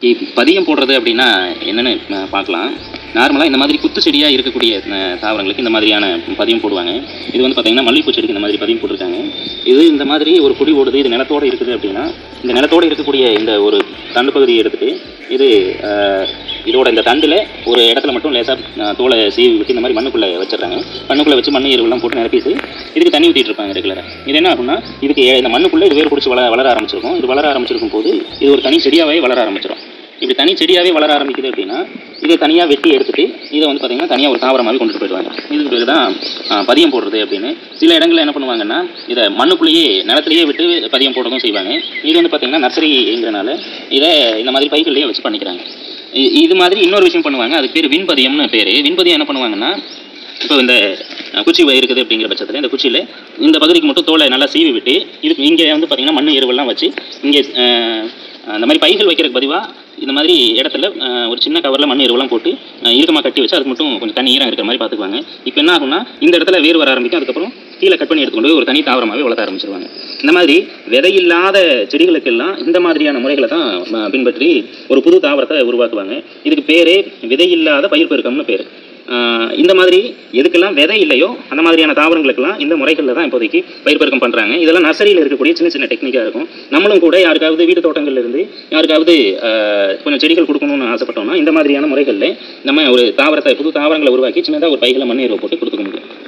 இப் பதியம் போடுறது அப்படின்னா என்னன்னு அஹ், பார்க்கலாம் நார்மலாக இந்த மாதிரி குத்து செடியாக இருக்கக்கூடிய அஹ், தாவரங்களுக்கு இந்த மாதிரியான பதியம் போடுவாங்க இது வந்து பார்த்தீங்கன்னா மல்லிகைப்பூ செடிக்கு இந்த மாதிரி பதியம் போட்டிருக்காங்க இது இந்த மாதிரி ஒரு கொடி ஓடுது இது நிலத்தோடு இருக்குது அப்படின்னா இந்த நிலத்தோடு இருக்கக்கூடிய இந்த ஒரு தண்டு பகுதியை எடுத்துட்டு இது அஹ், இதோட இந்த தண்டில் ஒரு இடத்துல மட்டும் லேசாக தோலை சீவி விட்டு இந்த மாதிரி மண்ணுக்குள்ளே வச்சிடுறாங்க மண்ணுக்குள்ளே வச்சு மண் எருவெல்லாம் போட்டு நிரப்பிட்டு இதுக்கு தண்ணி ஊற்றிட்டு இருப்பாங்க ரெகுலராக இது என்ன ஆகும்னா இதுக்கு ஏ- இந்த மண்ணுக்குள்ளே இது வேர் பிடிச்சி வளர வளர ஆரம்பிச்சிருக்கும் இது வளர ஆரம்பிச்சிருக்கும் போது இது ஒரு தனி செடியாகவே வளர ஆரம்பிச்சிடும் இப்படி தனி செடியாகவே வளர ஆரம்பிக்குது அப்படின்னா இதை தனியாக வெட்டி எடுத்துட்டு இதை வந்து பார்த்தீங்கன்னா தனியாக ஒரு தாவரமாகவே கொண்டுட்டு போயிடுவாங்க இதுக்கு பேர் தான் ஆ, பதியம் போடுறது அப்படின்னு சில இடங்களில் என்ன பண்ணுவாங்கன்னா இதை மண்ணுக்குள்ளேயே நிலத்திலேயே விட்டு பதியம் போடுறதும் செய்வாங்க இது வந்து பார்த்தீங்கன்னா நர்சரிங்கிறனால இதை இந்த மாதிரி பைகள்லேயே வச்சு பண்ணிக்கிறாங்க இ- இது மாதிரி இன்னொரு விஷயம் பண்ணுவாங்க அதுக்கு பேர் விண்பதியம்னு பேர் விண்பதியம் என்ன பண்ணுவாங்கன்னா இப்போ இந்த அஹ், குச்சி இருக்குது அப்படிங்கிற பட்சத்தில் இந்த குச்சியில் இந்த பகுதிக்கு மட்டும் தோலை நல்லா சீவி விட்டு இதுக்கு இங்கே வந்து பார்த்தீங்கன்னா மண் எருவெல்லாம் வச்சு இங்கே அஹ், அந்த மாதிரி பைகள் வைக்கிறதுக்கு பதிவாக இந்த மாதிரி இடத்துல அஹ், ஒரு சின்ன கவரில் மண் எருவெல்லாம் போட்டு அஹ், இறுக்கமாக கட்டி வச்சு அதுக்கு மட்டும் கொஞ்சம் தண்ணி ஈரம் இருக்கிற மாதிரி பார்த்துக்குவாங்க இப்போ என்ன ஆகும்னா இந்த இடத்துல வேர் வர ஆரம்பிக்கும் அதுக்கப்புறம் கீழே கட் பண்ணி எடுத்துக்கொண்டு போய் ஒரு தனி தாவரமாகவே வளர்த்த ஆரம்பிச்சிருவாங்க இந்த மாதிரி விதையில்லாத செடிகளுக்கெல்லாம் இந்த மாதிரியான முறைகளை தான் அஹ், பின்பற்றி ஒரு புது தாவரத்தை உருவாக்குவாங்க இதுக்கு பேரே விதையில்லாத பயிர் பெருக்கம்னு பேர் ஆஹ் இந்த மாதிரி எதுக்கெல்லாம் விதை இல்லையோ அந்த மாதிரியான தாவரங்களுக்கெல்லாம் இந்த முறைகளில் தான் இப்போதைக்கு பயிர் பெருக்கம் பண்ணுறாங்க இதெல்லாம் நர்சரியில் இருக்கக்கூடிய சின்ன சின்ன டெக்னிக்காக இருக்கும் நம்மளும் கூட யாருக்காவது வீட்டு தோட்டங்கள்ல இருந்து யாருக்காவது ஆஹ் கொஞ்சம் செடிகள் கொடுக்கணும்னு ஆசைப்பட்டோம்னா இந்த மாதிரியான முறைகளில் நம்ம ஒரு தாவரத்தை புது தாவரங்களை உருவாக்கி சின்னதாக ஒரு பைகளை மண் எருவை போட்டு கொடுத்துக்க முடியும்